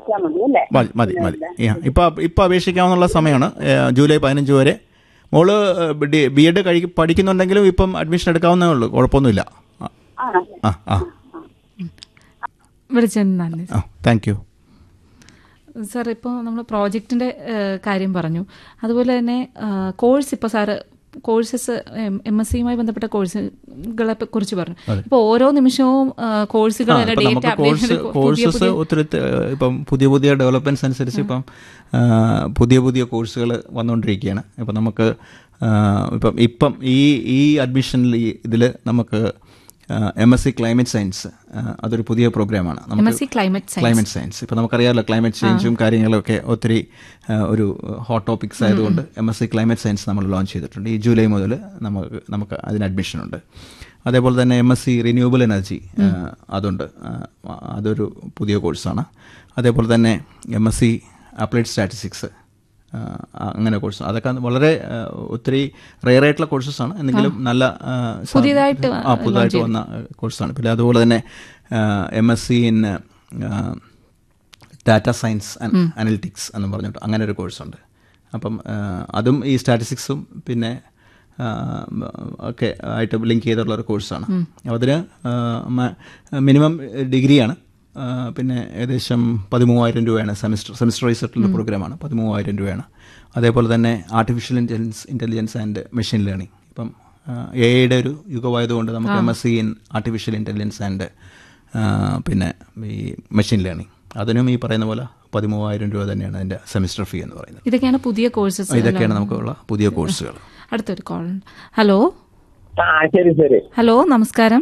അപേക്ഷിച്ചാൽ മതി അല്ലേ മതി മതി മതി ഇപ്പൊ ഇപ്പൊ അപേക്ഷിക്കാവുന്ന സമയമാണ് ഏ, ജൂലൈ പതിനഞ്ച് വരെ മോള് ബി എഡ് കഴി പഠിക്കുന്നുണ്ടെങ്കിലും ഇപ്പം അഡ്മിഷൻ എടുക്കാവുന്നേ ഉള്ളൂ കുഴപ്പമൊന്നുമില്ല ആ, ആണല്ലേ ആ ആ വിളിച്ചതിന് നന്ദി ആ താങ്ക് യു സാർ ഇപ്പോൾ നമ്മൾ പ്രോജക്റ്റിൻ്റെ കാര്യം പറഞ്ഞു അതുപോലെ തന്നെ കോഴ്സ് ഇപ്പോൾ സാറ് കോഴ്സസ് എം എസ് സിയുമായി ബന്ധപ്പെട്ട കോഴ്സുകളെ പ- കുറിച്ച് പറഞ്ഞു ഇപ്പോൾ ഓരോ നിമിഷവും ആ, കോഴ്സുകളെ ഇപ്പം നമുക്ക് കോഴ്സ് കോഴ്സസ് ഒത്തിരി ത- ഇപ്പം പുതിയ പുതിയ ഡെവലപ്മെന്റ്സ് അനുസരിച്ച് ഇപ്പം ആ, പുതിയ പുതിയ കോഴ്സുകൾ വന്നുകൊണ്ടിരിക്കുകയാണ് ഇപ്പം നമുക്ക് ആ, ഇപ്പം ഇപ്പം ഈ ഈ അഡ്മിഷനിൽ ഇതിൽ നമുക്ക് M S C climate science അതൊരു പുതിയ പ്രോഗ്രാമാണ് M S C climate science climate science ഇപ്പം നമുക്കറിയാമല്ലോ ക്ലൈമറ്റ് ചേഞ്ചും കാര്യങ്ങളൊക്കെ ഒത്തിരി ആ, ഒരു ഹോട്ട് ടോപ്പിക്സ് ആയതുകൊണ്ട് M S C climate science നമ്മൾ ലോഞ്ച് ചെയ്തിട്ടുണ്ട് ഈ ജൂലൈ മുതൽ നമുക്ക് നമുക്ക് അതിന് അഡ്മിഷൻ ഉണ്ട് അതേപോലെ തന്നെ M S C renewable energy അതുണ്ട് ആ, അതൊരു പുതിയ കോഴ്സാണ് അതേപോലെ തന്നെ M S C applied statistics അങ്ങനെ കോഴ്സ് അതൊക്കെ വളരെ ആ, ഒത്തിരി റെയർ ആയിട്ടുള്ള കോഴ്സസ് ആണ് എന്തെങ്കിലും നല്ല ആ, സാ- പുതിയതായിട്ട് ആ പുതുതായിട്ട് വന്ന കോഴ്സാണ് പിന്നെ അതുപോലെ തന്നെ M S C in data science and analytics എന്ന് പറഞ്ഞിട്ട് അങ്ങനെ ഒരു കോഴ്സുണ്ട് അപ്പം ആ, അതും ഈ സ്റ്റാറ്റിസ്റ്റിക്സും പിന്നെ ആ, ഒക്കെ ആയിട്ട് ലിങ്ക് ചെയ്തിട്ടുള്ള ഒരു കോഴ്സാണ് അതിന് മിനിമം ഡിഗ്രിയാണ് ആ, പിന്നെ ഏകദേശം പതിമൂവായിരം രൂപയാണ് സെമിസ്റ്റർ സെമിസ്റ്റർ വൈസ് ആയിട്ടുള്ള പ്രോഗ്രാമാണ് പതിമൂവായിരം രൂപയാണ് അതേപോലെ തന്നെ artificial intelligence intelligence and machine learning ഇപ്പം എ ഐയുടെ ഒരു യുഗമായതുകൊണ്ട് നമുക്ക് M S C in artificial intelligence and പിന്നെ ഈ മെഷീൻ ലേണിംഗ് അതിനും ഈ പറയുന്ന പോലെ പതിമൂവായിരം രൂപ തന്നെയാണ് അതിൻ്റെ സെമിസ്റ്റർ ഫീ എന്ന് പറയുന്നത് ഇതൊക്കെയാണ് പുതിയ കോഴ്സസ് ഇതൊക്കെയാണ് നമുക്കുള്ള പുതിയ കോഴ്സുകൾ അടുത്തൊരു കോൾ ഹലോ ആ ശരി ശരി ഹലോ നമസ്കാരം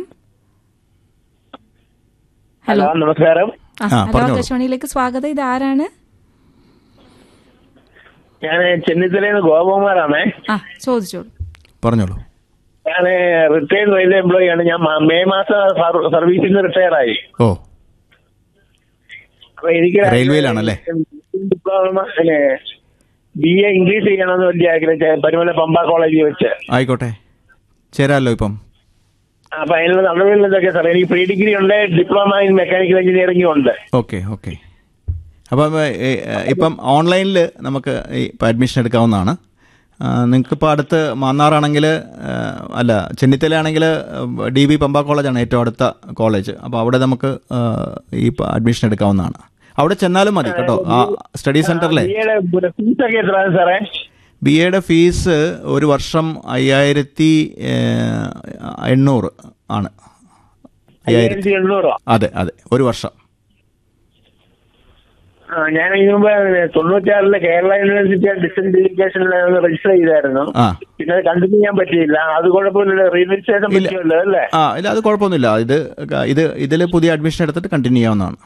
ഹലോ ഹലോ നമസ്കാരം ആ, ആ, ഹലോ പറഞ്ഞോളൂ. ആകാശവാണിയിലേക്ക് സ്വാഗതം ഇത് ആരാണ് ഞാൻ ചെന്നിത്തലയിൽ നിന്ന് ഗോപകുമാറാണേ ആ ചോദിച്ചോളൂ പറഞ്ഞോളൂ ഞാൻ റിട്ടയർഡ് റെയിൽവേ എംപ്ലോയി ആണ് ഞാൻ മ- മെയ് മാസം സർ- സർവീസിൽ നിന്ന് റിട്ടയർ ആയി ഓ അപ്പൊ എനിക്ക് റെയിൽവേയിലാണല്ലേ? ഡിപ്ലോമ ബി എ ഇംഗ്ലീഷ് ചെയ്യണമെന്ന് വലിയ ആഗ്രഹിച്ച പരുമല പമ്പ കോളേജിൽ വെച്ച് ആയിക്കോട്ടെ ചേരാമല്ലോ ഇപ്പം അപ്പൊ അതിനുള്ള നടപടികൾ എന്തൊക്കെയാ സാർ എനിക്ക് പ്രീ ഡിഗ്രി ഉണ്ട് ഡിപ്ലോമ ഇൻ മെക്കാനിക്കൽ എഞ്ചിനീയറിംഗും ഉണ്ട് ഓക്കെ ഓക്കെ അപ്പം ഏ, ഏ, ഇപ്പം ഓൺലൈനിൽ നമുക്ക് ഈ ഇപ്പം അഡ്മിഷൻ എടുക്കാവുന്നതാണ് നിങ്ങൾക്കിപ്പോൾ അടുത്ത് മാന്നാറാണെങ്കിൽ അല്ല ചെന്നിത്തലയാണെങ്കിൽ ഡി ബി പമ്പ കോളേജാണ് ഏറ്റവും അടുത്ത കോളേജ് അപ്പോൾ അവിടെ നമുക്ക് ആ, ഈ അഡ്മിഷൻ എടുക്കാവുന്നതാണ് അവിടെ ചെന്നാലും മതി കേട്ടോ ആ സ്റ്റഡി സെൻറ്ററിലെ ബി എയുടെ ഫീസ് ഒക്കെ എത്രയാണ് സാറേ ബി എയുടെ ഫീസ് ഒരു വർഷം അയ്യായിരത്തി ഏ, എണ്ണൂറ് ആണ് അയ്യായിരത്തി അയ്യായിരത്തി എണ്ണൂറോ അതെ അതെ ഒരു വർഷം ആ, ഞാൻ ഇതിനു മുമ്പ് തൊണ്ണൂറ്റാറിലെ കേരള യൂണിവേഴ്സിറ്റി ഡിസ്റ്റൻസ് എഡ്യൂക്കേഷനിൽ രജിസ്റ്റർ ചെയ്തായിരുന്നു ആ പിന്നെ അത് കണ്ടിന്യൂ ചെയ്യാൻ പറ്റിയില്ല അത് കുഴപ്പമില്ല റീരജിസ്ട്രേഷൻ ഇല്ല. പറ്റുമല്ലോ അല്ലേ ആ ഇല്ല അത് കുഴപ്പമൊന്നുമില്ല ഇത് ഇത് ഇതിൽ പുതിയ അഡ്മിഷൻ എടുത്തിട്ട് കണ്ടിന്യൂ ചെയ്യാവുന്നതാണ്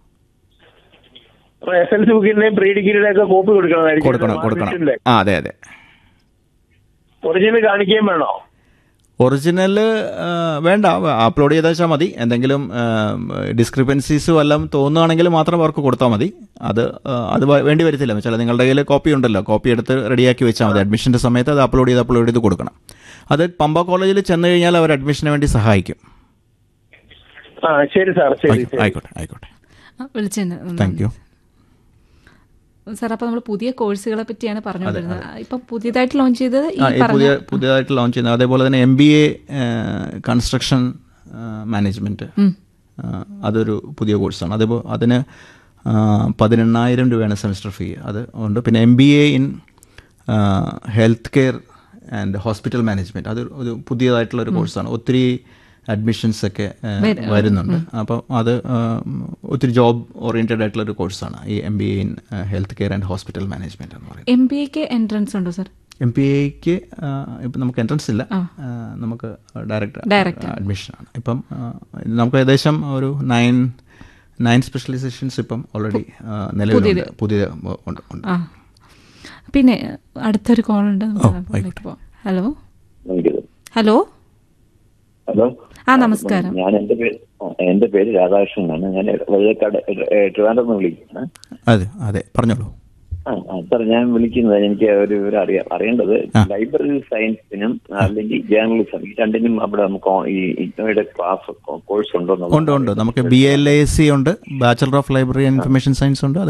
അപ്പൊ എസ് എൽ സി ബുക്കിന്റെയും പ്രീ ഡിഗ്രിയുടെ ഒക്കെ കോപ്പി കൊടുക്കണമായിരിക്കും കൊടുക്കണം കൊടുക്കണം ആ അതെ അതെ ഒറിജിനൽ കാണിക്കുകയും വേണോ ഒറിജിനൽ വേണ്ട അപ്ലോഡ് ചെയ്താൽ വെച്ചാൽ മതി എന്തെങ്കിലും ഡിസ്ക്രിപ്പൻസീസ് വല്ലതും തോന്നുകയാണെങ്കിൽ മാത്രം അവർക്ക് കൊടുത്താൽ മതി അത് ആ, അത് വ- വേണ്ടി വരത്തില്ല വെച്ചാൽ നിങ്ങളുടെ കയ്യിൽ കോപ്പി ഉണ്ടല്ലോ കോപ്പി എടുത്ത് റെഡിയാക്കി വെച്ചാൽ മതി അഡ്മിഷൻ്റെ സമയത്ത് അത് അപ്ലോഡ് ചെയ്ത് അപ്ലോഡ് ചെയ്ത് കൊടുക്കണം അത് പമ്പ കോളേജിൽ ചെന്ന് കഴിഞ്ഞാൽ അവർ അഡ്മിഷന് വേണ്ടി സഹായിക്കും ആ ശരി സാർ ശരി ആയിക്കോട്ടെ ശരി ആയിക്കോട്ടെ ആയിക്കോട്ടെ വിളിച്ചതിന് താങ്ക് യു സാർ അപ്പോൾ നമ്മൾ പുതിയ കോഴ്സുകളെ പറ്റിയാണ് പറഞ്ഞുകൊണ്ടിരുന്നത് ഇപ്പം പുതിയതായിട്ട് ലോഞ്ച് ചെയ്തത് ഈ ആ ഈ പറഞ്ഞ പുതിയ പുതിയതായിട്ട് ലോഞ്ച് ചെയ്യുന്നത് അതേപോലെ തന്നെ M B A construction management അതൊരു പുതിയ കോഴ്സാണ് അതേപോലെ അതിന് ആ, പതിനെണ്ണായിരം രൂപയാണ് സെമിസ്റ്റർ ഫീ അത് ഉണ്ട് പിന്നെ M B A in health care and hospital management അത് ഒരു പുതിയതായിട്ടുള്ള ഒരു കോഴ്സാണ് ഒത്തിരി അഡ്മിഷൻസ് ഒക്കെ ആ, വരുന്നുണ്ട് അപ്പം അത് ആ, ഒത്തിരി ജോബ് ഓറിയൻറ്റഡ് ആയിട്ടുള്ള ഒരു കോഴ്സാണ് ഈ M B A in health care and hospital management എന്ന് പറയുന്നത് എം ബി എക്ക് എൻട്രൻസ് ഉണ്ടോ സാർ എം പി എക്ക് ഇപ്പം നമുക്ക് എൻട്രൻസ് ഇല്ല ആ. ആ, നമുക്ക് ഡയറക്റ്റ് Direct അഡ്മിഷനാണ് ഇപ്പം ആ, ഇത് നമുക്ക് ഏകദേശം ഒരു നയൻ നയൻ സ്പെഷ്യലൈസേഷൻസ് ഇപ്പം ഓൾറെഡി നിലവിലുണ്ട് പുതിയ ഉണ്ട് ഉണ്ട് ആ പിന്നെ അടുത്തൊരു കോൾ ഉണ്ട് നമുക്ക് ഓ, അതിലേക്ക് ആയിക്കോട്ടെ. പോവാം. ഹലോ ഹലോ ഹലോ ആ നമസ്കാരം ഞാൻ എന്റെ പേര് ആ, എന്റെ പേര് രാധാകൃഷ്ണനാണ് ഞാൻ വഴിയക്കാട് ട്രിവാൻഡ്രം നിന്ന് വിളിക്കുകയാണ് അതെ അതെ പറഞ്ഞോളൂ ആ ആ, സാർ ഞാൻ വിളിക്കുന്നത് എനിക്ക് ഒരു ഒരു അറിയാം അറിയേണ്ടത് ആ. ലൈബ്രറി സയൻസിനും അല്ലെങ്കിൽ ജേർണലിസം ഈ രണ്ടിനും അവിടെ നമുക്ക് ഓ- ഈ ഇഗ്നോയുടെ ക്ലാസ് കോഴ്സ് ഉണ്ടോ ഉണ്ട് ഉണ്ട് നമുക്ക് ബി എൽ എ സി ഉണ്ട് bachelor of library and information science ഉണ്ട്